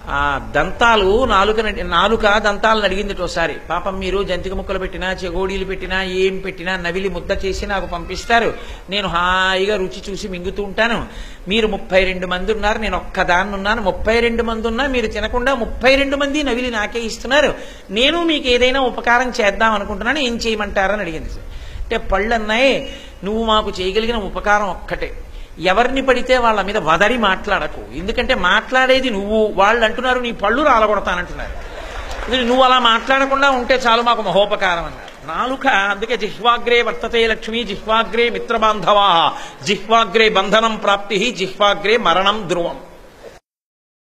ఆ దంతాలు నాలుక నాలుక దంతాలను అడిగింది ఒకసారి పాపం మీరు జంతిక ముక్కలు పెట్టినా చెగోడీలు పెట్టినా ఏం పెట్టినా నవిలి ముద్ద చేసి నాకు పంపిస్తారు నేను హాయిగా రుచి చూసి మింగుతూ ఉంటాను మీరు ముప్పై రెండు మంది ఉన్నారు నేను ఒక్కదాన్ని ఉన్నాను ముప్పై రెండు మంది ఉన్నా మీరు తినకుండా ముప్పై రెండు మంది నవిలి నాకే ఇస్తున్నారు నేను మీకు ఏదైనా ఉపకారం చేద్దాం అనుకుంటున్నాను ఏం చేయమంటారని అడిగింది అంటే పళ్ళు అన్నాయి నువ్వు మాకు చేయగలిగిన ఉపకారం ఒక్కటే ఎవరిని పడితే వాళ్ళ మీద వదరి మాట్లాడకు ఎందుకంటే మాట్లాడేది నువ్వు వాళ్ళు అంటున్నారు నీ పళ్ళు రాలగొడతానంటున్నారు ఇది నువ్వు అలా మాట్లాడకుండా ఉంటే చాలు మాకు మహోపకారం అన్నారు నాలుక అందుకే జిహ్వాగ్రే వర్తతే లక్ష్మి జిహ్వాగ్రే మిత్రబాంధవా జిహ్వాగ్రే బంధనం ప్రాప్తి జిహ్వాగ్రే మరణం ధ్రువం